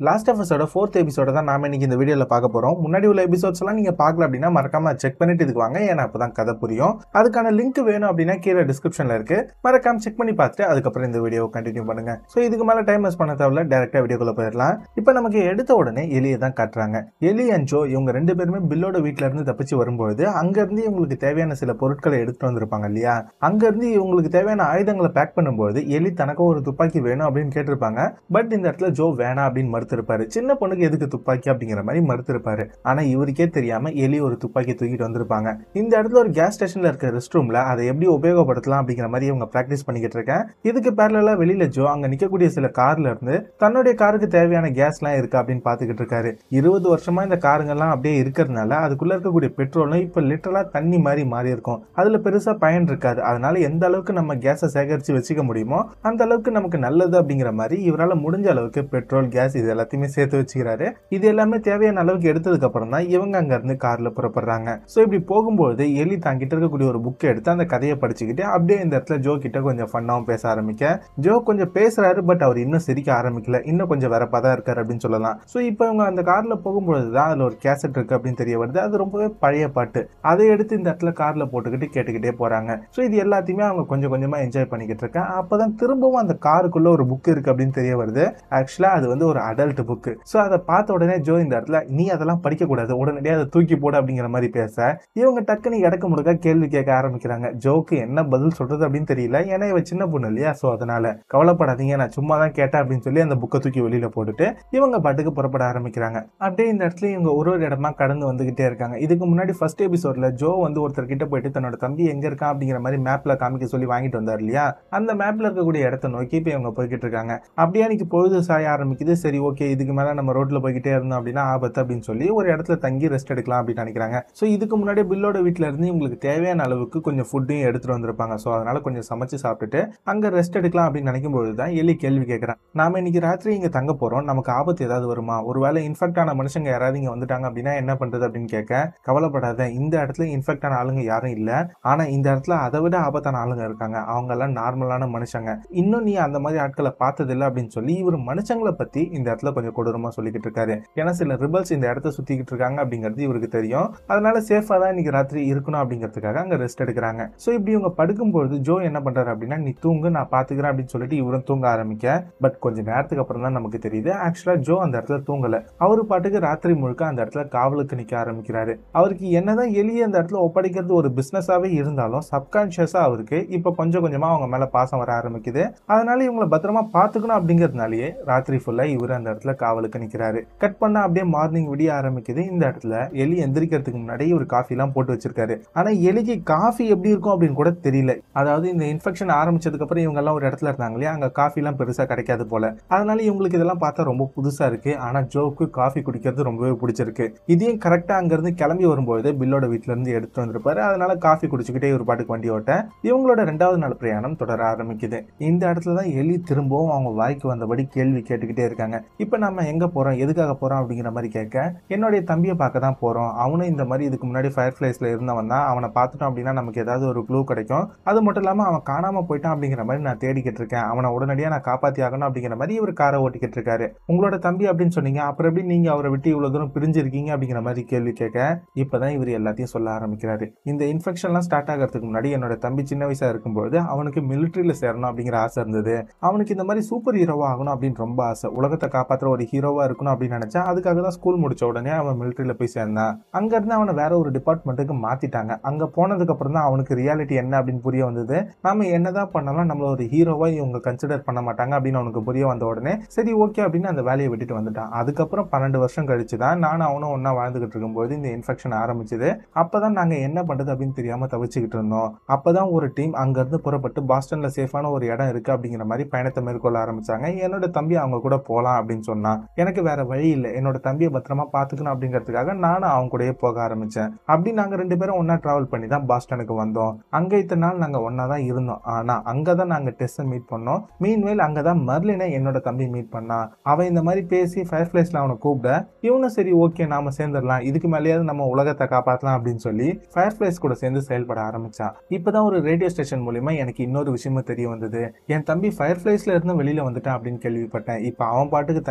last எபிசோட fourth எபிசோட தான் நாம இன்னைக்கு இந்த வீடியோல பார்க்க போறோம் முன்னாடி உள்ள எபிசோட்ஸ் எல்லாம் நீங்க பார்க்கல அப்படின்னா மறக்காம செக் பண்ணிட்டு இதுக்கு வாங்க ஏன்னா அப்பதான் கதை புரியும் அதுக்கான லிங்க் வேணும் அப்படின்னா கீழே டிஸ்கிரிப்ஷன்ல இருக்கு மறக்காம செக் பண்ணி பார்த்துட்டு அதுக்கப்புறம் இந்த வீடியோ கண்டினியூ பண்ணுங்க ஸோ இதுக்கு மேல டைம் வேஸ்ட் பண்ண தேவையில்ல டேரக்டா வீடியோக்குள்ள போயிடலாம் இப்போ நமக்கு எடுத்த உடனே எலியை தான் காட்டுறாங்க எலி அண்ட் ஜோ இவங்க ரெண்டு பேருமே பில்லோட வீட்ல இருந்து தப்பிச்சு வரும்பொழுது அங்க இருந்து இவங்களுக்கு தேவையான சில பொருட்களை எடுத்துட்டு வந்திருப்பாங்க இல்லையா அங்க இருந்து இவங்களுக்கு தேவையான ஆயுதங்களை பேக் பண்ணும்போது எலி தனக்கும் ஒரு துப்பாக்கி வேணும் அப்படின்னு கேட்டிருப்பாங்க பட் இந்த இடத்துல ஜோ வேணாம் அப்படின்னு மறுத்திருப்பாரு சின்ன பொண்ணுக்கு எதுக்கு துப்பாக்கி அப்படிங்கிற மாதிரி மறுத்திருப்பாரு ஆனா இவருக்கே தெரியாம எலி ஒரு துப்பாக்கி தூக்கிட்டு வந்திருப்பாங்க இந்த இடத்துல ஒரு கேஸ் ஸ்டேஷன்ல இருக்க ரெஸ்ட் ரூம்ல அதை எப்படி உபயோகப்படுத்தலாம் அப்படிங்கிற மாதிரி இவங்க பிராக்டிஸ் பண்ணிக்கிட்டு இருக்கேன் இதுக்கு பேரலா வெளியில ஜோ அங்க நிக்கக்கூடிய சில கார்ல இருந்து தன்னுடைய காருக்கு தேவையான கேஸ் எல்லாம் இருக்கு அப்படின்னு பாத்துக்கிட்டு இருக்காரு இருபது வருஷமா இந்த காருங்கெல்லாம் அப்படியே இருக்கிறதுனால அதுக்குள்ள இருக்கக்கூடிய பெட்ரோலும் இப்ப லிட்டரலா தண்ணி மாதிரி மாறி இருக்கும் அதுல பெருசா பயன் இருக்காது அதனால எந்த அளவுக்கு நம்ம கேஸை சேகரிச்சு வச்சுக்க முடியுமோ அந்த அளவுக்கு நமக்கு நல்லது அப்படிங்கிற மாதிரி இவரால முடிஞ்ச அளவுக்கு பெட்ரோல் கேஸ் இது எல்லாத்தையுமே சேர்த்து வச்சுக்கிறாரு இது எல்லாமே தேவையான அளவுக்கு எடுத்ததுக்கு அப்புறம் தான் இவங்க அங்க இருந்து கார்ல புறப்படுறாங்க சோ இப்படி போகும்போது எலி தாங்கிட்ட இருக்கக்கூடிய ஒரு புக்கை எடுத்து அந்த கதையை படிச்சுக்கிட்டு அப்படியே இந்த இடத்துல ஜோ கிட்ட கொஞ்சம் ஃபன்னாவும் பேச ஆரம்பிக்க ஜோ கொஞ்சம் பேசுறாரு பட் அவர் இன்னும் சிரிக்க ஆரம்பிக்கல இன்னும் கொஞ்சம் வேறப்பா தான் இருக்காரு அப்படின்னு சொல்லலாம் ஸோ இப்போ இவங்க அந்த கார்ல போகும்பொழுது தான் அதுல ஒரு கேசட் இருக்கு அப்படின்னு தெரிய வருது அது ரொம்பவே பழைய பாட்டு அதை எடுத்து இந்த இடத்துல கார்ல போட்டுக்கிட்டு கேட்டுக்கிட்டே போறாங்க ஸோ இது எல்லாத்தையுமே அவங்க கொஞ்சம் கொஞ்சமா என்ஜாய் பண்ணிக்கிட்டு இருக்காங்க அப்பதான் திரும்பவும் அந்த காருக்குள்ள ஒரு புக் இருக்கு அப்படின்னு தெரிய வருது ஆக்சுவலா அது வந்து ஒரு அடல்ட் புக்கு ஸோ அதை பார்த்த உடனே ஜோ இந்த இடத்துல நீ அதெல்லாம் படிக்க கூடாது உடனடியாக அதை தூக்கி போடு அப்படிங்கிற மாதிரி பேச இவங்க டக்குன்னு இடக்கு முடுக்க கேள்வி கேட்க ஆரம்பிக்கிறாங்க ஜோக்கு என்ன பதில் சொல்றது அப்படின்னு தெரியல ஏன்னா இவ சின்ன பொண்ணு இல்லையா ஸோ அதனால கவலைப்படாதீங்க நான் சும்மா தான் கேட்டேன் அப்படின்னு சொல்லி அந்த புக்கை தூக்கி வெளியில போட்டுட்டு இவங்க பாட்டுக்கு புறப்பட ஆரம்பிக்கிறாங்க அப்படியே இந்த இடத்துல இவங்க ஒரு ஒரு இடமா கடந்து வந்துகிட்டே இருக்காங்க இதுக்கு முன்னாடி ஃபர்ஸ்ட் எபிசோட்ல ஜோ வந்து ஒருத்தர் கிட்ட போயிட்டு தன்னோட தம்பி எங்க இருக்கான் அப்படிங்கிற மாதிரி மேப்ல காமிக்க சொல்லி வாங்கிட்டு வந்தார் இல்லையா அந்த மேப்ல இருக்கக்கூடிய இடத்த நோக்கி இப்போ இவங்க போய்கிட்டு இருக்காங்க அப்படியே அன்னைக்கு பொழுது சாய ஆரம்பிக்குது சரி ஓகே இதுக்கு மேல நம்ம ரோட்ல போய்கிட்டே இருந்தோம் அப்படின்னா ஆபத்து அப்படின்னு சொல்லி ஒரு இடத்துல தங்கி ரெஸ்ட் எடுக்கலாம் அப்படின்னு நினைக்கிறாங்க ஸோ இதுக்கு முன்னாடி பில்லோட வீட்ல இருந்து இவங்களுக்கு தேவையான அளவுக்கு கொஞ்சம் ஃபுட்டையும் எடுத்துட்டு வந்திருப்பாங்க ஸோ அதனால கொஞ்சம் சமைச்சு சாப்பிட்டுட்டு அங்க ரெஸ்ட் எடுக்கலாம் அப்படின்னு நினைக்கும் போது தான் எலி கேள்வி கேட்கறான் நாம இன்னைக்கு ராத்திரி இங்க தங்க போறோம் நமக்கு ஆபத்து ஏதாவது வருமா ஒருவேளை இன்ஃபெக்ட் ஆன மனுஷங்க யாராவது இங்க வந்துட்டாங்க அப்படின்னா என்ன பண்றது அப்படின்னு கேட்க கவலைப்படாத இந்த இடத்துல இன்ஃபெக்ட் ஆன ஆளுங்க யாரும் இல்ல ஆனா இந்த இடத்துல அதை விட ஆபத்தான ஆளுங்க இருக்காங்க அவங்க எல்லாம் நார்மலான மனுஷங்க இன்னும் நீ அந்த மாதிரி ஆட்களை பார்த்தது இல்லை அப்படின்னு சொல்லி இவர் மனுஷங்களை பத்தி இந்த இடத்துல கொஞ்சம் கொடூரமா சொல்லிக்கிட்டு இருக்காரு ஏன்னா சில ரிபல்ஸ் இந்த இடத்த சுத்திக்கிட்டு இருக்காங்க அப்படிங்கிறது இவருக்கு தெரியும் அதனால சேஃபா தான் இன்னைக்கு ராத்திரி இருக்கணும் அப்படிங்கிறதுக்காக அங்க ரெஸ்ட் எடுக்கிறாங்க ஸோ இப்படி இவங்க படுக்கும்போது ஜோ என்ன பண்றாரு அப்படின்னா நீ தூங்கு நான் பாத்துக்கிறேன் அப்படின்னு சொல்லிட்டு இவரும் தூங்க ஆரம்பிக்க பட் கொஞ்ச நேரத்துக்கு அப்புறம் தான் நமக்கு தெரியுது ஆக்சுவலா ஜோ அந்த இடத்துல தூங்கல அவரு பாட்டுக்கு ராத்திரி முழுக்க அந்த இடத்துல காவலுக்கு நிக்க ஆரம்பிக்கிறாரு அவருக்கு என்னதான் எளிய அந்த இடத்துல ஒப்படைக்கிறது ஒரு பிசினஸாவே இருந்தாலும் சப்கான்சியஸா அவருக்கு இப்ப கொஞ்சம் கொஞ்சமா அவங்க மேல பாசம் வர ஆரம்பிக்குது அதனால இவங்களை பத்திரமா பாத்துக்கணும் அப்படிங்கறதுனாலயே ராத்திரி ஃபுல்லா இவர் அந்த இடத்துல காவலுக்கு நிக்கிறாரு கட் பண்ண அப்படியே மார்னிங் விடிய ஆரம்பிக்குது இந்த இடத்துல எலி எந்திரிக்கிறதுக்கு முன்னாடி ஒரு காஃபி எல்லாம் போட்டு வச்சிருக்காரு ஆனா எலிக்கு காஃபி எப்படி இருக்கும் அப்படின்னு கூட தெரியல அதாவது இந்த இன்ஃபெக்ஷன் ஆரம்பிச்சதுக்கு அப்புறம் இவங்க எல்லாம் ஒரு இடத்துல இருந்தாங்க இல்லையா அங்க காஃபி எல்லாம் பெருசா கிடைக்காது போல அதனால இவங்களுக்கு இதெல்லாம் பார்த்தா ரொம்ப புதுசா இருக்கு ஆனா ஜோக்கு காஃபி குடிக்கிறது ரொம்பவே பிடிச்சிருக்கு இதையும் கரெக்டா அங்க இருந்து கிளம்பி வரும்போது பில்லோட வீட்ல இருந்து எடுத்து வந்திருப்பாரு அதனால காஃபி குடிச்சுக்கிட்டே ஒரு பாட்டுக்கு வண்டி ஓட்ட இவங்களோட ரெண்டாவது நாள் பிரயாணம் தொடர ஆரம்பிக்குது இந்த இடத்துல தான் எலி திரும்பவும் அவங்க வாய்க்கு வந்தபடி கேள்வி கேட்டுக்கிட்டே இருக்காங்க இப்போ நம்ம எங்க போறோம் எதுக்காக போறோம் அப்படிங்கிற மாதிரி கேட்க என்னுடைய தம்பியை பார்க்க தான் போறோம் அவனும் இந்த மாதிரி இதுக்கு முன்னாடி ஃபயர் ஃபிளைஸ்ல இருந்தவன் தான் அவனை பார்த்துட்டோம் அப்படின்னா நமக்கு ஏதாவது ஒரு க்ளூ கிடைக்கும் அது மட்டும் இல்லாம அவன் காணாம போயிட்டான் அப்படிங்கிற மாதிரி நான் தேடிக்கிட்டு இருக்கேன் அவனை உடனடியா நான் காப்பாத்தி ஆகணும் அப்படிங்கிற மாதிரி இவர் காரை ஓட்டிக்கிட்டு இருக்காரு உங்களோட தம்பி அப்படின்னு சொன்னீங்க அப்புறம் எப்படி நீங்க அவரை விட்டு இவ்வளவு தூரம் பிரிஞ்சிருக்கீங்க அப்படிங்கிற மாதிரி கேள்வி கேட்க இப்பதான் இவர் எல்லாத்தையும் சொல்ல ஆரம்பிக்கிறாரு இந்த இன்ஃபெக்ஷன்லாம் ஸ்டார்ட் ஆகிறதுக்கு முன்னாடி என்னோட தம்பி சின்ன வயசா இருக்கும்போது அவனுக்கு மிலிட்ரியில சேரணும் அப்படிங்கிற ஆசை இருந்தது அவனுக்கு இந்த மாதிரி சூப்பர் ஹீரோவா ஆகணும் அப்படின்னு ரொம்ப ஆசை உலகத்தை காப்பாற்றுற ஒரு ஹீரோவா இருக்கணும் அப்படின்னு நினைச்சா அதுக்காக தான் ஸ்கூல் முடிச்ச உடனே அவன் மிலிட்ரியில போய் சேர்ந்தான் அங்க இருந்து அவனை வேற ஒரு டிபார்ட்மெண்ட்டுக்கு மாத்திட்டாங்க அங்க போனதுக்கு அப்புறம் தான் அவனுக்கு ரியாலிட்டி என்ன அப்படின்னு புரிய வந்தது நாம என்னதான் பண்ணாலும் நம்மள ஒரு ஹீரோவா இவங்க கன்சிடர் பண்ண மாட்டாங்க அப்படின்னு அவனுக்கு புரிய வந்த உடனே சரி ஓகே அப்படின்னு அந்த வேலையை விட்டுட்டு வந்துட்டான் அதுக்கப்புறம் பன்னெண்டு வருஷம் கழிச்சு தான் நானும் அவனும் ஒன்னா வாழ்ந்துகிட்டு இருக்கும்போது இந்த இன்ஃபெக்ஷன் ஆரம்பிச்சது அப்பதான் நாங்க என்ன பண்றது அப்படின்னு தெரியாம தவிச்சுக்கிட்டு இருந்தோம் அப்பதான் ஒரு டீம் அங்க இருந்து புறப்பட்டு பாஸ்டன்ல சேஃபான ஒரு இடம் இருக்கு அப்படிங்கிற மாதிரி பயணத்தை மேற்கொள்ள ஆரம்பிச்சாங்க என்னோட தம்பி அவங்க கூட போலாம் அப்படின்னு சொன்னான் எனக்கு வேற வழி இல்லை என்னோட தம்பியை பத்திரமா பாத்துக்கணும் அப்படிங்கிறதுக்காக நானும் அவங்க கூடயே போக ஆரம்பிச்சேன் அப்படி நாங்க ரெண்டு பேரும் ஒன்னா டிராவல் பண்ணி தான் பாஸ்டனுக்கு வந்தோம் அங்க இத்தனை நாள் நாங்க ஒன்னா தான் இருந்தோம் ஆனா அங்கதான் நாங்க டெஸ்ட் மீட் பண்ணோம் மீன்வேல் அங்கதான் மர்லினை என்னோட தம்பி மீட் பண்ணா அவன் இந்த மாதிரி பேசி ஃபயர் பிளேஸ்ல அவனை கூப்பிட இவனும் சரி ஓகே நாம சேர்ந்துடலாம் இதுக்கு மேலேயாவது நம்ம உலகத்தை காப்பாத்தலாம் அப்படின்னு சொல்லி ஃபயர் பிளேஸ் கூட சேர்ந்து செயல்பட ஆரம்பிச்சான் இப்பதான் ஒரு ரேடியோ ஸ்டேஷன் மூலியமா எனக்கு இன்னொரு விஷயமும் தெரிய வந்தது என் தம்பி ஃபயர் பிளேஸ்ல இருந்து வெளியில வந்துட்டான் அப்படின்னு கேள்விப்பட்டேன் இப்ப அவன் பாட்டுக்கு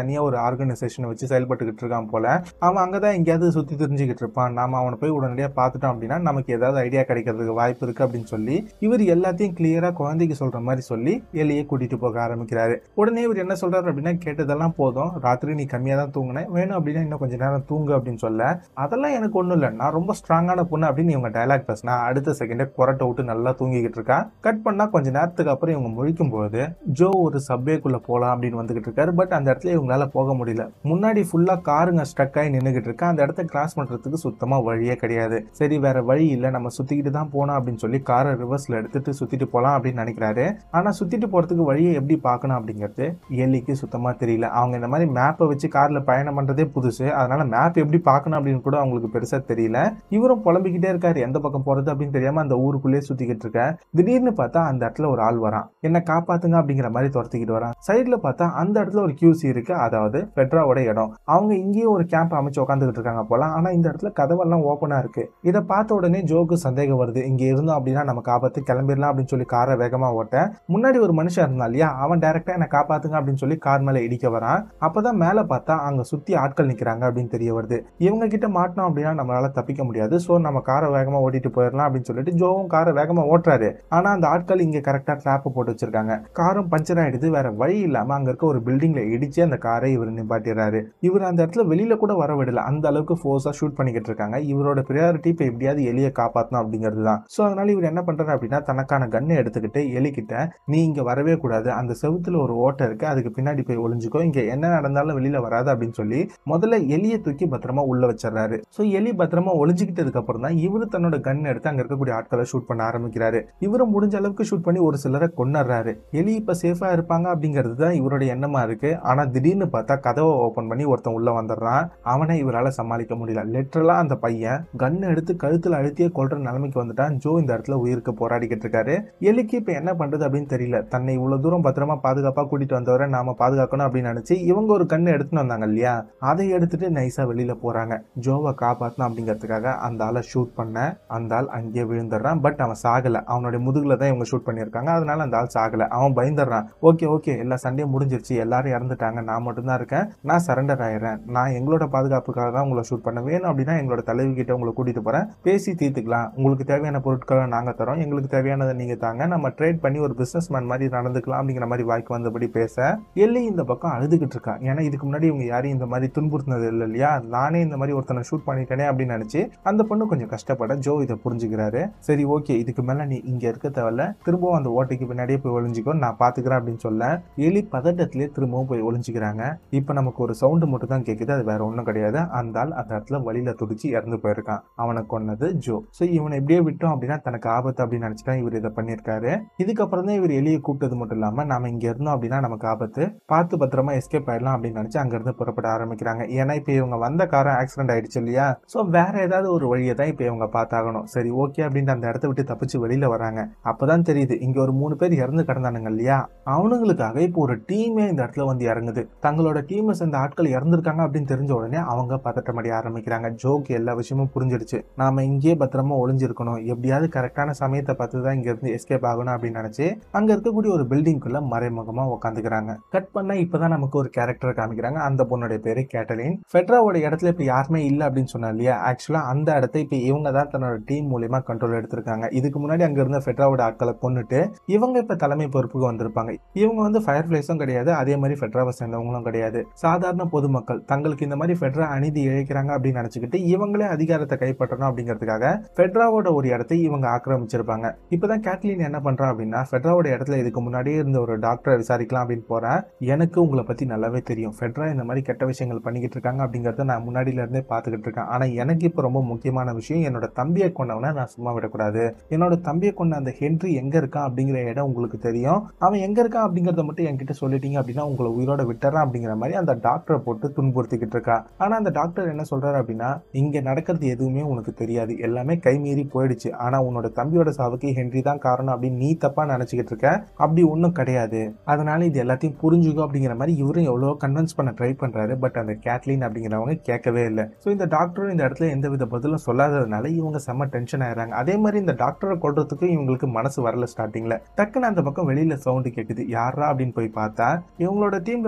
தனியா ஒரு ஆர்கனைசேஷனை வச்சு செயல்பட்டுக்கிட்டு இருக்கான் போல அவன் அங்கதான் எங்கேயாவது சுத்தி தெரிஞ்சுக்கிட்டு இருப்பான் நாம அவனை போய் உடனடியா பார்த்துட்டோம் அப்படின்னா நமக்கு ஏதாவது ஐடியா கிடைக்கிறதுக்கு வாய்ப்பு இருக்கு அப்படின்னு சொல்லி இவர் எல்லாத்தையும் கிளியரா குழந்தைக்கு சொல்ற மாதிரி சொல்லி எலியை கூட்டிட்டு போக ஆரம்பிக்கிறாரு உடனே இவர் என்ன சொல்றாரு அப்படின்னா கேட்டதெல்லாம் போதும் ராத்திரி நீ கம்மியா தான் தூங்கினேன் வேணும் அப்படின்னா இன்னும் கொஞ்ச நேரம் தூங்கு அப்படின்னு சொல்ல அதெல்லாம் எனக்கு ஒண்ணும் இல்லை நான் ரொம்ப ஸ்ட்ராங்கான பொண்ணு அப்படின்னு இவங்க டைலாக் பேசினா அடுத்த செகண்டே குரட்டை விட்டு நல்லா தூங்கிக்கிட்டு இருக்கா கட் பண்ணா கொஞ்ச நேரத்துக்கு அப்புறம் இவங்க முழிக்கும் போது ஜோ ஒரு சப்வேக்குள்ள போலாம் அப்படின்னு வந்துகிட்டு இருக்காரு பட் அந்த இடத்துல இவங்களால போக முடியல முன்னாடி ஃபுல்லா காருங்க ஸ்டக் ஆகி நின்றுகிட்டு இருக்கு அந்த இடத்த கிராஸ் பண்றதுக்கு சுத்தமா வழியே கிடையாது சரி வேற வழி இல்ல நம்ம சுத்திக்கிட்டு தான் போனோம் அப்படின்னு சொல்லி காரை ரிவர்ஸ்ல எடுத்துட்டு சுத்திட்டு போலாம் அப்படின்னு நினைக்கிறாரு ஆனா சுத்திட்டு போறதுக்கு வழியை எப்படி பார்க்கணும் அப்படிங்கிறது எலிக்கு சுத்தமா தெரியல அவங்க இந்த மாதிரி மேப்பை வச்சு கார்ல பயணம் பண்றதே புதுசு அதனால மேப் எப்படி பார்க்கணும் அப்படின்னு கூட அவங்களுக்கு பெருசா தெரியல இவரும் புலம்பிக்கிட்டே இருக்காரு எந்த பக்கம் போறது அப்படின்னு தெரியாம அந்த ஊருக்குள்ளேயே சுத்திக்கிட்டு இருக்க திடீர்னு பார்த்தா அந்த இடத்துல ஒரு ஆள் வரான் என்ன காப்பாத்துங்க அப்படிங்கிற மாதிரி துரத்திக்கிட்டு வரான் சைட்ல பார்த்தா அந்த இடத்துல ஒரு கியூசி இருக்கு அதாவது பெட்ராவோட இடம் அவங்க இங்கேயும் ஒரு கேம்ப் அமைச்சு உட்காந்துக்கிட்டு இருக்காங்க போல ஆனா இந்த இடத்துல கதவெல்லாம் ஓப்பனா இருக்கு இதை பார்த்த உடனே ஜோக்கு சந்தேகம் வருது இங்க இருந்தோம் அப்படின்னா நமக்கு ஆபத்து கிளம்பிடலாம் அப்படின்னு சொல்லி காரை வேகமா ஓட்ட முன்னாடி ஒரு மனுஷன் இருந்தான் இல்லையா அவன் டைரக்டா என்ன காப்பாத்துங்க அப்படின்னு சொல்லி கார் மேல இடிக்க வரான் அப்பதான் மேல பார்த்தா அங்க சுத்தி ஆட்கள் நிக்கிறாங்க அப்படின்னு தெரிய வருது இவங்க கிட்ட மாட்டோம் அப்படின்னா நம்மளால தப்பிக்க முடியாது சோ நம்ம காரை வேகமா ஓட்டிட்டு போயிடலாம் அப்படின்னு சொல்லிட்டு ஜோவும் காரை வேகமா ஓட்டுறாரு ஆனா அந்த ஆட்கள் இங்க கரெக்டா ட்ராப் போட்டு வச்சிருக்காங்க காரும் பஞ்சர் ஆயிடுது வேற வழி இல்லாம அங்க இருக்க ஒரு பில்டிங்ல இடிச்சு அந்த காரை இவர் நிப்பாட்டிடுறாரு இவர் அந்த இடத்துல வெளியில கூட வர விடல அந்த அளவுக்கு ஃபோர்ஸா ஷூட் பண்ணிக்கிட்டு இருக்காங்க இவரோட ப்ரியாரிட்டி இப்ப எப்படியாவது எலியை காப்பாத்தணும் அப்படிங்கிறது தான் சோ அதனால இவர் என்ன பண்றாரு அப்படின்னா தனக்கான கன்னை எடுத்துக்கிட்டு எலிக்கிட்ட நீ இங்க வரவே கூடாது அந்த செவுத்துல ஒரு ஓட்டை இருக்கு அதுக்கு பின்னாடி போய் ஒளிஞ்சுக்கோ இங்க என்ன நடந்தாலும் வெளியில வராது அப்படின்னு சொல்லி முதல்ல எலியை தூக்கி பத்திரமா உள்ள வச்சிடறாரு சோ எலி பத்திரமா ஒளிஞ்சுக்கிட்டதுக்கு அப்புறம் தான் இவரு தன்னோட கன் எடுத்து அங்க இருக்கக்கூடிய ஆட்களை ஷூட் பண்ண ஆரம்பிக்கிறாரு இவரும் முடிஞ்ச அளவுக்கு ஷூட் பண்ணி ஒரு சிலரை கொண்டுறாரு எலி இப்ப சேஃபா இருப்பாங்க அப்படிங்கிறது தான் இவரோட எண்ணமா இருக்கு ஆனா திடீர்னு பார்த்தா கதவை ஓபன் பண்ணி ஒருத்தன் உள்ள வந்துடுறான் அவனை இவரால சமாளிக்க முடியல லிட்டரலா அந்த பையன் கன் எடுத்து கழுத்துல அழுத்தியே கொல்ற நிலைமைக்கு வந்துட்டான் ஜோ இந்த இடத்துல உயிருக்கு போராடிக்கிட்டு இருக்காரு எலிக்கு இப்ப என்ன பண்றது அப்படின்னு தெரியல தன்னை இவ்வளவு தூரம் பத்திரமா பாதுகாப்பா கூட்டிட்டு வந்தவரை நாம பாதுகாக்கணும் அப்படின்னு நினைச்சு இவங்க ஒரு கண்ணு எடுத்துன்னு வந்தாங்க இல்லையா அதை எடுத்துட்டு நைஸா வெளியில போறாங்க ஜோவை காப்பாத்தணும் அப்படிங்கிறதுக்காக அந்த ஆளை ஷூட் பண்ண அந்த ஆள் அங்கேயே விழுந்துடுறான் பட் அவன் சாகல அவனுடைய முதுகுல தான் இவங்க ஷூட் பண்ணியிருக்காங்க அதனால அந்த ஆள் சாகல அவன் பயந்துடுறான் ஓகே ஓகே எல்லா சண்டையும் முடிஞ்சிருச்சு எல்லாரும் இறந்துட்டாங்க நான் மட்டும்தான் இருக்கேன் நான் சரண்டர் ஆயிடுறேன் நான் எங்களோட பாதுகாப்புக்காக தான் உங்களை ஷூட் பண்ண வேணும் அப்படின்னா எங்களோட தலைவி கிட்ட உங்களை கூட்டிட்டு போறேன் பேசி தீர்த்துக்கலாம் உங்களுக்கு தேவையான பொருட்களை நாங்க தரோம் எங்களுக்கு தேவையானதை நீங்க தாங்க நம்ம ட்ரேட் பண்ணி ஒரு பிசினஸ் மேன் மாதிரி நடந்துக்கலாம் அப்படிங்கிற மாதிரி வாய்க்கு வந்தபடி பேச எல்லி இந்த பக்கம் அழுதுகிட்டு இருக்கா ஏன்னா இதுக்கு முன்னாடி இவங்க யாரையும் இந்த மாதிரி துன்புறுத்தினது இல்லை இல்லையா நானே இந்த மாதிரி ஒருத்தனை ஷூட் பண்ணிட்டேனே அப்படின்னு நினைச்சு அந்த பொண்ணு கொஞ்சம் கஷ்டப்பட ஜோ இதை புரிஞ்சுக்கிறாரு சரி ஓகே இதுக்கு மேல நீ இங்க இருக்க தேவையில்ல திரும்பவும் அந்த ஓட்டைக்கு பின்னாடியே போய் ஒளிஞ்சிக்கோ நான் பாத்துக்கிறேன் அப்படின்னு சொல்ல எலி பதட்டத்திலே திரும்பவும் போய் ஒளிஞ்சுக்கிறாங்க இப்போ நமக்கு ஒரு சவுண்டு மட்டும் தான் கேட்குது அது வேற ஒன்றும் கிடையாது அந்த ஆள் அந்த இடத்துல வழியில துடிச்சு இறந்து போயிருக்கான் அவனை கொன்னது ஜோ ஸோ இவனை இப்படியே விட்டோம் அப்படின்னா தனக்கு ஆபத்து அப்படின்னு நினைச்சுதான் இவர் இதை பண்ணியிருக்காரு இதுக்கப்புறம் தான் இவர் எலியை கூப்பிட்டது மட்டும் இல்லாம நாம இங்க இருந்தோம் அப்படின்னா நமக்கு ஆபத்து பார்த்து பத்திரமா எஸ்கேப் ஆயிடலாம் அப்படின்னு நினைச்சு அங்க இருந்து புறப்பட ஆரம்பிக்கிறாங்க ஏன்னா இப்போ இவங்க வந்த காரம் ஆக்சிடென்ட் ஆயிடுச்சு இல்லையா ஸோ வேற ஏதாவது ஒரு வழியை தான் இப்போ இவங்க பார்த்தாகணும் சரி ஓகே அப்படின்ட்டு அந்த இடத்த விட்டு தப்பிச்சு வெளியில வராங்க அப்பதான் தெரியுது இங்க ஒரு மூணு பேர் இறந்து கிடந்தானுங்க இல்லையா அவனுங்களுக்காக இப்போ ஒரு டீமே இந்த இடத்துல வந்து இறங்குது தங்களோட டீமை சேர்ந்த ஆட்கள் இறந்துருக்காங்க அப்படின்னு தெரிஞ்ச உடனே அவங்க பதட்டம் அடைய ஆரம்பிக்கிறாங்க ஜோக்கு எல்லா விஷயமும் புரிஞ்சிடுச்சு நாம இங்கேயே பத்திரமா ஒளிஞ்சிருக்கணும் எப்படியாவது கரெக்டான சமயத்தை பார்த்து தான் இங்க இருந்து எஸ்கேப் ஆகணும் அப்படின்னு நினைச்சு அங்க இருக்கக்கூடிய ஒரு பில்டிங்குள்ள மறைமுகமா உட்காந்துக்கிறாங்க கட் பண்ணா இப்பதான் நமக்கு ஒரு கேரக்டர் காமிக்கிறாங்க அந்த பொண்ணுடைய பேரு கேட்டலின் ஃபெட்ராவோட இடத்துல இப்ப யாருமே இல்லை அப்படின்னு சொன்னா இல்லையா ஆக்சுவலா அந்த இடத்த இப்ப இவங்க தான் தன்னோட டீம் மூலியமா கண்ட்ரோல் எடுத்திருக்காங்க இதுக்கு முன்னாடி அங்க இருந்த ஃபெட்ராவோட ஆட்களை கொண்டுட்டு இவங்க இப்ப தலைமை பொறுப்புக்கு வந்திருப்பாங்க இவங்க வந்து ஃபயர் பிளேஸும் கிடையாது அதே மாதிரி ஃபெட்ராவை சேர்ந்தவங்களும் கிடையாது சாதாரண பொதுமக்கள் தங்களுக்கு இந்த மாதிரி ஃபெட்ரா அநீதி இழைக்கிறாங்க அப்படின்னு நினைச்சுக்கிட்டு இவங்களே அதிகாரத்தை கைப்பற்றணும் அப்படிங்கிறதுக்காக ஃபெட்ராவோட ஒரு இடத்தை இவங்க ஆக்கிரமிச்சிருப்பாங்க இப்பதான் கேட்லின் என்ன பண்றா அப்படின்னா ஃபெட்ராவோட இடத்துல இதுக்கு முன்னாடியே இருந்த ஒரு டாக்டரை விசாரிக்கலாம் அப்படின்னு போறேன் எனக்கு உங்களை பத்தி நல்லாவே தெரியும் ஃபெட்ரா இந்த மாதிரி கெட்ட விஷயங்கள் பண்ணிக்கிட்டு இருக்காங்க அப்படிங்கறத நான் முன்னாடியில இருந்தே பார்த்துக்கிட்டு இருக்கேன் ஆனா எனக்கு இப்போ ரொம்ப முக்கியமான விஷயம் என்னோட தம்பியை கொண்டவனை நான் சும்மா விடக்கூடாது என்னோட தம்பியை கொண்ட அந்த ஹென்றி எங்க இருக்கான் அப்படிங்கிற இடம் உங்களுக்கு தெரியும் அவன் எங்க இருக்கான் அப்படிங்கறத மட்டும் என்கிட்ட சொல்லிட்டீங்க அப்படின்னா உங்களை உயிரோட விட்டுறான் அப்படிங்கிற மாதிரி அந்த டாக்டரை போட்டு துன்புறுத்திக்கிட்டு இருக்கா ஆனா அந்த டாக்டர் என்ன சொல்றாரு அப்படின்னா இங்க நடக்கிறது எதுவுமே உனக்கு தெரியாது எல்லாமே கைமீறி போயிடுச்சு ஆனா உன்னோட தம்பியோட சாவுக்கு ஹென்றி தான் காரணம் அப்படின்னு நீ தப்பா நினைச்சுக்கிட்டு இருக்க அப்படி ஒன்றும் கிடையாது அதனால இது எல்லாத்தையும் புரிஞ்சுக்கோ அப்படிங்கிற மாதிரி இவரும் எவ்வளோ கன்வின்ஸ் பண்ண ட்ரை பண்றாரு பட் அந்த கேட்லின் அப்படிங்கிறவங்க கேட்கவே இல்லை ஸோ இந்த டாக்டரும் இந்த இடத்துல எந்த வித பதிலும் சொல்லாததுனால இவங்க செம்ம டென்ஷன் ஆயிடுறாங்க அதே மாதிரி இந்த டாக்டரை கொள்றதுக்கு இவங்களுக்கு மனசு வரல ஸ்டார்டிங்ல டக்குன்னு அந்த பக்கம் வெளியில சவுண்டு கேட்குது யாரா அப்படின்னு போய் பார்த்தா இவங்களோட டீம்ல இருந்தாங்க இல்லையா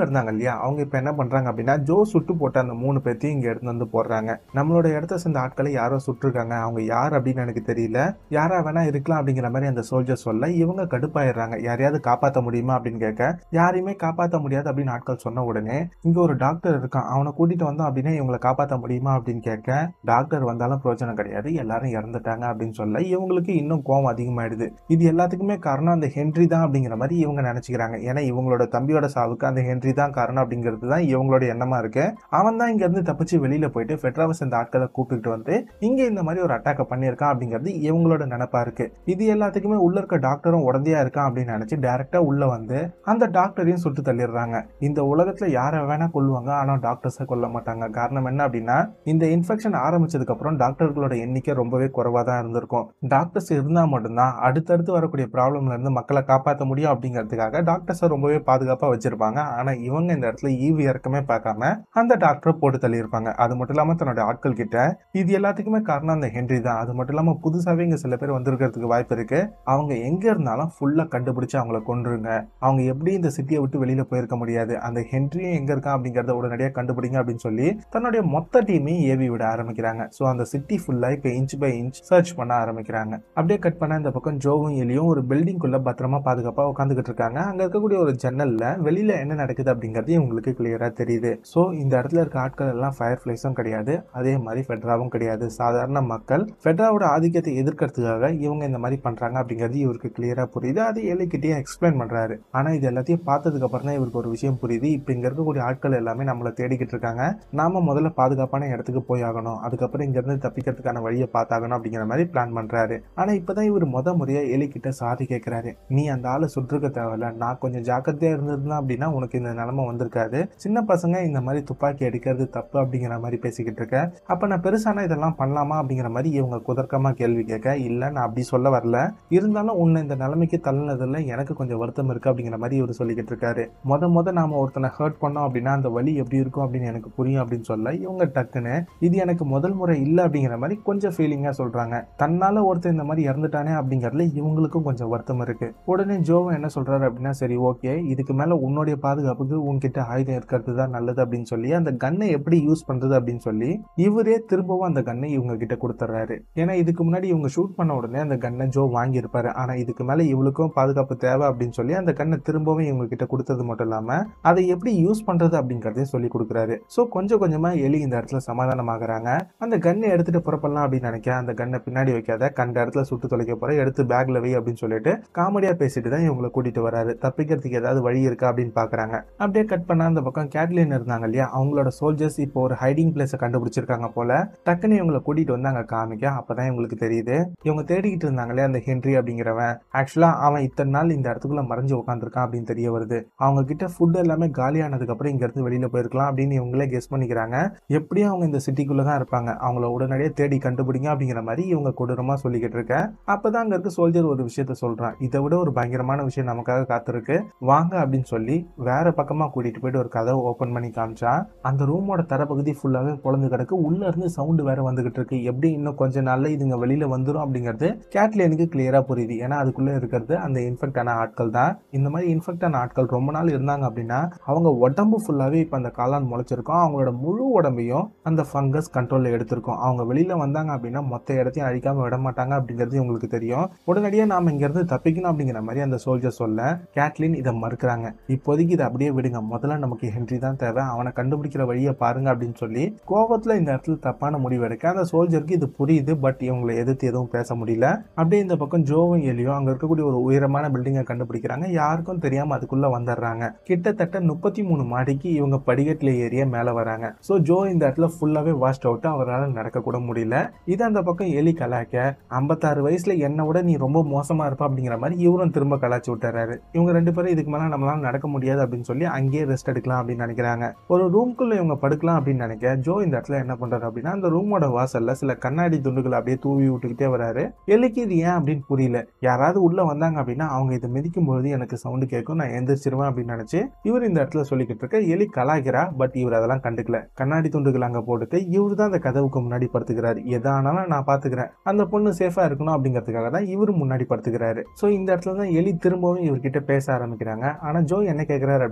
இல்லையா அவங்க இப்ப என்ன பண்றாங்க அப்படின்னா ஜோ சுட்டு போட்ட அந்த மூணு பேர்த்தையும் இங்க எடுத்து வந்து போடுறாங்க நம்மளோட இடத்த சேர்ந்த ஆட்களை யாரோ சுட்டிருக்காங்க அவங்க யார் அப்படின்னு எனக்கு தெரியல யாரா வேணா இருக்கலாம் அப்படிங்கிற மாதிரி அந்த சோல்ஜர் சொல்ல இவங்க கடுப்பாயிடுறாங்க யாரையாவது காப்பாற்ற முடியுமா அப்படின்னு கேட்க யாரையுமே காப்பாற்ற முடியாது அப்படின்னு ஆட்கள் சொன்ன உடனே இங்க ஒரு டாக்டர் இருக்கான் அவனை கூட்டிட்டு வந்தோம் அப்படின்னா இவங்களை காப்பாற்ற முடியுமா அப்படின்னு கேட்க டாக்டர் வந்தாலும் பிரயோஜனம் கிடையாது எல்லாரும் இறந்துட்டாங்க அப்படின்னு சொல்ல இவங்களுக்கு இன்னும் கோவம் அதிகமாயிடுது இது எல்லாத்துக்குமே காரணம் அந்த ஹென்றி தான் அப்படிங்கிற மாதிரி இவங்க நினைச்சுக்கிறாங்க ஏன்னா இவங்களோட தம்பியோட சாவுக்கு அந்த ஹென்றி தான் காரணம் அப்படிங்கிறது தான் இவங்களோட எண்ணமா இருக்கு அவன் தான் இங்க இருந்து தப்பிச்சு வெளியில போயிட்டு ஃபெட்ராவஸ் இந்த ஆட்களை கூப்பிட்டு வந்து இங்க இந்த மாதிரி ஒரு அட்டாக்கை பண்ணியிருக்கான் அப்படிங்கிறது இவங்களோட நினைப்பா இருக்கு இது எல்லாத்துக்குமே உள்ள இருக்க டாக்டரும் உடந்தையா இருக்கான் அப்படின்னு நினைச்சு டைரக்டா உள்ள வந்து அந்த டாக்டரையும் சுட்டு தள்ளிடுறாங்க இந்த உலகத்துல யாரை வேணா கொல்லுவாங்க ஆனா டாக்டர்ஸை கொல்ல மாட்டாங்க காரணம் என்ன அப்படின்னா இந்த இன்ஃபெக்ஷன் ஆரம்பிச்சதுக்கு அப்புறம் டாக்டர்களோட எண்ணிக்கை ரொம்பவே குறைவா தான் இருந்திருக்கும் டாக்டர்ஸ் இருந்தா மட்டும்தான் அடுத்தடுத்து வரக்கூடிய ப்ராப்ளம்ல இருந்து மக்களை காப்பாற்ற முடியும் அப்படிங்கிறதுக்காக டாக்டர்ஸை ரொம்பவே பாதுகாப்பா வச்சிருப்பாங்க ஆனா இவங்க இந்த இடத்துல ஈவு இறக்கமே பார்க்காம அந்த டாக்டரை போட்டு தள்ளியிருப்பாங்க அது மட்டும் இல்லாம தன்னோட ஆட்கள் கிட்ட இது எல்லாத்துக்குமே காரணம் அந்த ஹென்றி தான் அது மட்டும் இல்லாம புதுசாவே இங்க சில பேர் வந்திருக்கிறதுக்கு வாய்ப்பு இருக்கு அவங்க எங்க இருந்தாலும் ஃபுல்லா கண்டுபிடிச்சு அவங்கள கொன்றுங்க அவங்க எப்படி இந்த சிட்டியை விட்டு வெளியில போயிருக்க முடியாது அந்த ஹென்ரியும் எங்க இருக்கான் அப்படிங்கறத உடனடியாக கண்டுபிடிங்க அப்படின்னு சொல்லி தன்னுடைய மொத்த டீமையும் ஏவி விட ஆரம்பிக்கிறாங்க ஸோ அந்த சிட்டி ஃபுல்லா இப்போ இன்ச் பை இன்ச் சர்ச் பண்ண ஆரம்பிக்கிறாங்க அப்படியே கட் பண்ண இந்த பக்கம் ஜோவும் எலியும் ஒரு பில்டிங்குள்ள பத்திரமா பாதுகாப்பா உட்காந்துக்கிட்டு இருக்காங்க அங்க இருக்கக்கூடிய ஒரு ஜன்னல்ல வெளியில என்ன நடக்குது அப்படிங்கிறது இவங்களுக்கு கிளியரா தெரியுது ஸோ இந்த இடத்துல இருக்க ஆட்கள் எல்லாம் ஃபயர் ஃபிளைஸும் கிடையாது அதே மாதிரி ஃபெட்ராவும் கிடையாது சாதாரண மக்கள் ஃபெட்ராவோட ஆதிக்கத்தை எதிர்க்கிறதுக்காக இவங்க இந்த மாதிரி பண்றாங்க அப்படிங்கிறது இவருக்கு கிளியரா புரியுது அது எலிக்கிட்டே எக்ஸ்பிளைன் பண்றாரு ஆனா இது எல்லாத்தையும் பார்த்ததுக்கு அப்புறம் தான் இவருக்கு ஒரு விஷயம் புரியுது இப்போ இங்க இருக்கக்கூடிய ஆட்கள் எல்லாமே நம்மளை தேடிக்கிட்டு இருக்காங்க நாம முதல்ல பாதுகாப்பான இடத்துக்கு போய் ஆகணும் அதுக்கப்புறம் இங்க இருந்து தப்பிக்கிறதுக்கான வழியை பார்த்தாகணும் அப்படிங்கிற மாதிரி பிளான் பண்றாரு ஆனா இப்பதான் இவர் முத முறையா எலி கிட்ட சாரி கேட்கிறாரு நீ அந்த ஆளை சுட்டிருக்க தேவையில்ல நான் கொஞ்சம் ஜாக்கிரதையா இருந்திருந்தா அப்படின்னா உனக்கு இந்த நிலைமை வந்திருக்காது சின்ன பசங்க இந்த மாதிரி துப்பாக்கி அடிக்கிறது தப்பு அப்படிங்கிற மாதிரி பேசிக்கிட்டு இருக்க அப்ப நான் பெருசானா இதெல்லாம் பண்ணலாமா அப்படிங்கிற மாதிரி இவங்க குதர்க்கமா கேள்வி கேட்க இல்ல நான் அப்படி சொல்ல வரல இருந்தாலும் உன்னை இந்த நிலைமைக்கு தள்ளினதுல எனக்கு கொஞ்சம் வருத்தம் இருக்கு அப்படிங்கிற மாதிரி இவர் சொல்லிக்கிட்டு இருக்காரு முத முத நாம ஒருத்தனை ஹர்ட் பண்ணோம் அப்படின்னா அந்த வலி எப்படி இருக்கும் அப்படின்னு எனக்கு புரியும் அப்படின்னு சொல்ல இவங்க டக்குன்னு இது எனக்கு முதல் முறை இல்லை அப்படிங்கிற மாதிரி கொஞ்சம் ஃபீலிங்கா சொல்றாங்க தன்னால ஒருத்தர் இந்த மாதிரி இறந்துட்டானே அப்படிங்கறதுல இவங்களுக்கும் கொஞ்சம் வருத்தம் இருக்கு உடனே ஜோவன் என்ன சொல்றாரு அப்படின்னா சரி ஓகே இதுக்கு மேல உன்னுடைய பாதுகாப்புக்கு உன்கிட்ட ஆயுதம் இருக்கிறது தான் நல்லது அப்படின்னு சொல்லி அந்த கன்னை எப்படி யூஸ் பண்றது அப்படின்னு சொல்லி இவரே திரும்பவும் அந்த கன்னை இவங்க கிட்ட கொடுத்துட்றாரு ஏன்னா இதுக்கு முன்னாடி இவங்க ஷூட் பண்ண உடனே அந்த கன்னை ஜோ வாங்கியிருப்பாரு ஆனா இதுக்கு மேல இவளுக்கும் பாதுகாப்பு தேவை அப்படின்னு சொல்லி அந்த கன்னை திரும்பவும் இவங்க கிட்ட கொடுத்தது மட்டும் இல்லாம அதை எப்படி யூஸ் பண்றது அப்படிங்கறதையும் சொல்லி கொடுக்குறாரு ஸோ கொஞ்சம் கொஞ்சமா எலி இந்த இடத்துல சமாதானமாகறாங்க அந்த கன்னை எடுத்துட்டு புறப்படலாம் அப்படின்னு நினைக்க அந்த கன்னை பின்னாடி வைக்காத கண்ட இடத்துல சுட்டு தொலைக்க போற எடுத்து பேக்ல வை அப்படின்னு சொல்லிட்டு காமெடியா பேசிட்டு தான் இவங்களை கூட்டிட்டு வராரு தப்பிக்கிறதுக்கு ஏதாவது வழி இருக்கா அப்படின்னு பாக்குறாங்க அப்படியே கட் பண்ண அந்த பக்கம் கேட்லின் இருந்தாங்க இல்லையா அவங்களோட சோல்ஜர்ஸ் இப்போ ஒரு ஹைடிங் பிளேஸை கண்டுபிடிச்சிருக்காங்க போல டக்குன்னு இவங்களை கூட்டிட்டு வந்து அங்க காமிக்க அப்பதான் இவங்களுக்கு தெரியுது இவங்க தேடிக்கிட்டு இருந்தாங்க இல்லையா அந்த ஹென்றி அப்படிங்கிறவன் ஆக்சுவலா அவன் இத்தனை நாள் இந்த இடத்துக்குள்ள மறைஞ்சு உட்காந்துருக்கான் அப்படின்னு தெரிய வருது அவங்க கிட்ட ஃபுட் எல்லாமே காலியானதுக்கு அப்புறம் இங்க இருந்து வெளியில போயிருக்கலாம் அப்படின்னு இவங்களே கெஸ் பண்ணிக்கிறாங்க எப்படியும் அவங்க இந்த சிட்டிக்குள்ள தான் இருப்பாங்க அவங்கள உடனடியே தேடி கண்டுபிடிங்க அப்படிங்கிற மாதிரி இவங்க கொடூரமா சொல்லிக்கிட்டு இருக்க அப்பதான் அங்க இருக்க சோல்ஜர் ஒரு விஷயத்த சொல்றான் இதை விட ஒரு பயங்கரமான விஷயம் நமக்காக காத்திருக்கு வாங்க அப்படின்னு சொல்லி வேற பக்கமா கூட்டிட்டு போயிட்டு ஒரு கதவை ஓபன் பண்ணி காமிச்சா அந்த ரூமோட தரப்பகுதி ஃபுல்லாவே பொழந்து கிடக்கு உள்ள இருந்து சவுண்டு வேற வந்துகிட்டு இருக்கு எப்படி இன்னும் கொஞ்ச நாள்ல இதுங்க வெளியில வந்துரும் அப்படிங்கிறது கேட்லியனுக்கு கிளியரா புரியுது ஏன்னா அதுக்குள்ள இருக்கிறது அந்த இன்ஃபெக்ட் ஆன ஆட்கள் தான் இந்த மாதிரி இன்ஃபெக்ட் ஆன ஆட்கள் ரொம்ப நாள் இருந்தாங்க அப்படின்னா அவங்க உடம்பு ஃபுல்லாவே இப்ப அந்த காளான் முளைச்சிருக்கும் அவங்களோட முழு உடம்பையும் அந்த ஃபங்கஸ் கண்ட்ரோல்ல எடுத்திருக்கும் அவங்க வெளியில வந்தாங்க அப்படின்னா மொத்த இடத்தையும் அழிக்காம விட மாட்டாங்க அப்படிங்கிறது உங்களுக்கு தெரியும் உடனடியாக நாம இங்க இருந்து தப்பிக்கணும் அப்படிங்கிற மாதிரி அந்த சோல்ஜர் சொல்ல கேட்லின் இதை மறுக்கிறாங்க இப்போதைக்கு இதை அப்படியே விடுங்க முதல்ல நமக்கு ஹென்றி தான் தேவை அவனை கண்டுபிடிக்கிற வழியை பாருங்க அப்படின்னு சொல்லி கோபத்துல இந்த இடத்துல தப்பான முடிவு எடுக்க அந்த சோல்ஜருக்கு இது புரியுது பட் இவங்களை எதிர்த்து எதுவும் பேச முடியல அப்படியே இந்த பக்கம் ஜோவும் எலியும் அங்க இருக்கக்கூடிய ஒரு உயரமான பில்டிங்கை கண்டுபிடிக்கிறாங்க யாருக்கும் தெரியாம அதுக்குள்ள வந்துடுறாங்க கிட்டத்தட்ட முப்பத்தி மூணு மாடிக்கு இவங்க படிக்கட்டுல ஏறிய மேல வராங்க சோ ஜோ இந்த இடத்துல ஃபுல்லாவே வாஸ்ட் அவுட் அவரால் நடக்க கூட முடியல இது அந்த பக்கம் எலி கலாய்க்க ஐம்பத்தாறு வயசுல என்னை விட நீ ரொம்ப மோசமா இருப்ப அப்படிங்கிற மாதிரி இவரும் திரும்ப கலாய்ச்சி விட்டுறாரு இவங்க ரெண்டு பேரும் இதுக்கு மேல நம்மளால நடக்க முடியாது அப்படின்னு சொல்லி அங்கேயே ரெஸ்ட் எடுக்கலாம் அப்படின்னு நினைக்கிறாங்க ஒரு ரூம்குள்ள இவங்க படுக்கலாம் அப்படின்னு நினைக்க ஜோ இந்த இடத்துல என்ன பண்றாரு அப்படின்னா அந்த ரூமோட வாசல்ல சில கண்ணாடி துண்டுகளை அப்படியே தூவி விட்டுக்கிட்டே வராரு எலிக்கு இது ஏன் அப்படின்னு புரியல யாராவது உள்ள வந்தாங்க அப்படின்னா அவங்க இதை மிதிக்கும் பொழுது எனக்கு சவுண்டு கேட்கும் நான் எந்திரிச்சிருவேன் அப்படின்னு நினைச்சு இவர் இந்த இடத்துல சொல்லிக்கிட்டு இருக்க எலி கலாய்க்கிறா பட் இவர் அதெல்லாம் கண்டுக்கல கண்ணாடி துண்டுகள் அங்க போட்டுட்டு இவர் தான் அந்த கதவுக்கு முன்னாடி படுத்துக்கிறாரு எதானாலும் நான் பாத்துக்கிறேன் அந்த பொண்ணு சேஃபா இருக்கணும் அப்படிங்கிறதுக்காக தான் இவர் முன்னாடி படுத்துக்கிறாரு சோ இந்த இடத்துல தான் எலி திரும்பவும் இவர்கிட்ட பேச ஆரம்பிக்கிறாங்க ஆனா ஜோ என்ன கேக்குறாரு அப்படின்னா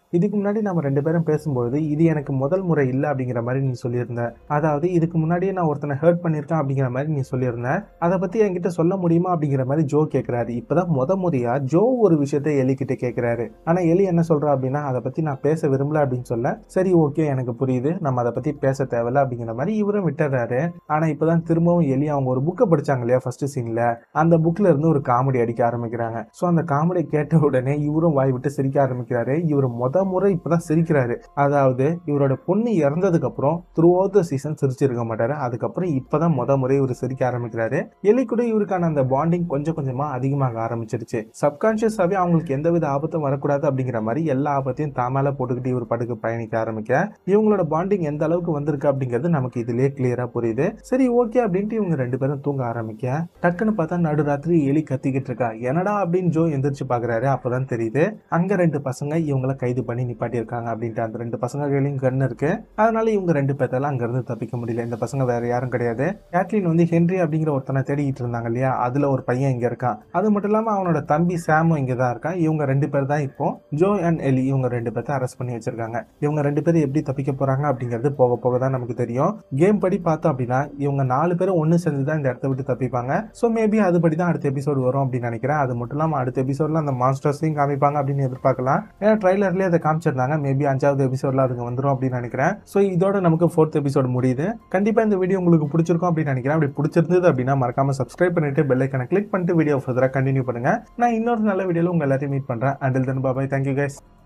இதுக்கு முன்னாடி நம்ம ரெண்டு பேரும் பேசும்போது இது எனக்கு முதல் முறை இல்லை அப்படிங்கிற மாதிரி நீ சொல்லியிருந்த அதாவது இதுக்கு முன்னாடியே நான் ஒருத்தனை ஹர்ட் பண்ணியிருக்கேன் அப்படிங்கிற மாதிரி நீ சொல்லியிருந்த அதை பத்தி என்கிட்ட சொல்ல முடியுமா அப்படிங்கிற மாதிரி ஜோ கேட்கிறாரு இப்பதான் முத முறையா ஜோ ஒரு விஷயத்த எலி கிட்ட கேட்கிறாரு ஆனா எலி என்ன சொல்றா அப்படின்னா அதை பத்தி நான் பேச விரும்பல அப்படின்னு சொல்ல சரி ஓகே எனக்கு புரியுது நம்ம அதை பத்தி பேச தேவையில்ல அப்படிங்கிற மாதிரி இவரும் விட்டுறாரு ஆனா இப்பதான் திரும்பவும் எலி அவங்க ஒரு புக்கை படிச்சாங்க இல்லையா ஃபர்ஸ்ட் சீன்ல அந்த புக்ல இருந்து ஒரு காமெடி அடிக்க ஆரம்பிக்கிறாங்க ஸோ அந்த காமெடி கேட்ட உடனே இவரும் வாய் விட்டு சிரிக்க ஆரம்பிக்கிறாரு இவர் முத முறை இப்பதான் சிரிக்கிறாரு அதாவது இவரோட பொண்ணு இறந்ததுக்கு அப்புறம் த்ரூ அவுட் த சீசன் சிரிச்சிருக்க மாட்டாரு அதுக்கப்புறம் இப்பதான் முத முறை இவர் சிரிக்க ஆரம்பிக்கிறாரு எலி கூட இவருக்கான அந்த பாண்டிங் கொஞ்சம் கொஞ்சமா அதிகமாக ஆரம்பிச்சிருச்சு சப்கான்சியஸாவே அவங்களுக்கு எந்தவித ஆபத்தும் வரக்கூடாது அப்படிங்கிற மாதிரி எல்லா ஆபத்தையும் தாமேல போட்டுக்கிட்டு இவர் படுக்க பயணிக்க ஆரம்பிக்க இவங்களோட பாண்டிங் எந்த அளவுக்கு வந்திருக்கு அப்படிங்கிறது நமக்கு இதுலயே கிளியரா புரியுது சரி ஓகே அப்படின்ட்டு இவங்க ரெண்டு பேரும் தூங்க ஆரம்பிக்க டக்குன்னு பார்த்தா நடுராத்திரி எலி கத்திக்கிட்டு இருக்கா என்னடா அப்படின்னு ஜோ எந்திரிச்சு பாக்குறாரு அப்பதான் தெரியுது அங்க ரெண்டு பசங்க இவங்கள கைது பண்ணி நிப்பாட்டி இருக்காங்க அப்படின்ட்டு அந்த ரெண்டு பசங்க கையிலயும் கன் இருக்கு அதனால இவங்க ரெண்டு பேர்த்தால அங்க இருந்து தப்பிக்க முடியல இந்த பசங்க வேற யாரும் கிடையாது கேட்லின் வந்து ஹென்றி அப்படிங்கிற ஒருத்தனை தேடிக்கிட்டு இருந்தாங்க இல்லையா அதுல ஒரு பையன் இங்க இருக்கான் அது மட்டும் இல்லாம அவனோட தம்பி சாமும் இங்க தான் இருக்கான் இவங்க ரெண்டு பேர் தான் இப்போ ஜோ அண்ட் எலி இவங்க ரெண்டு பேர்த்த அரெஸ்ட் பண்ணி வச்சிருக்காங்க இவங்க ரெண்டு பேரும் எப்படி தப்பிக்க போறாங்க அப்படிங்கிறது போக போக தான் நமக்கு தெரியும் கேம் படி பார்த்தோம் அப்படின்னா இவங்க நாலு பேரும் ஒன்று சேர்ந்து தான் இந்த இடத்த விட்டு தப்பிப்பாங்க ஸோ மேபி அதுபடி தான் அடுத்த எபிசோடு வரும் அப்படின்னு நினைக்கிறேன் அது மட்டும் இல்லாமல் அடுத்த எபிசோட்ல அந்த மாஸ்டர்ஸையும் காமிப்பாங்க அப்படின்னு எதிர்பார்க்கலாம் ஏன்னா ட்ரைலர்லேயே அதை காமிச்சிருந்தாங்க மேபி அஞ்சாவது எபிசோட்ல அதுங்க வந்துடும் அப்படின்னு நினைக்கிறேன் ஸோ இதோட நமக்கு ஃபோர்த் எபிசோடு முடியுது கண்டிப்பாக இந்த வீடியோ உங்களுக்கு பிடிச்சிருக்கும் அப்படின்னு நினைக்கிறேன் அப்படி பிடிச்சிருந்தது அப்படின்னா மறக்காம சப்ஸ்கிரைப் பண்ணிட்டு பெல் ஐக்கனை கிளிக் பண்ணிட்டு வீடியோ ஃபர்தராக கண்டினியூ பண்ணுங்க நான் இன்னொரு நல்ல வீடியோவில் உங்க எல்லாத்தையும் மீட் பண்றேன் until then bye bye thank you guys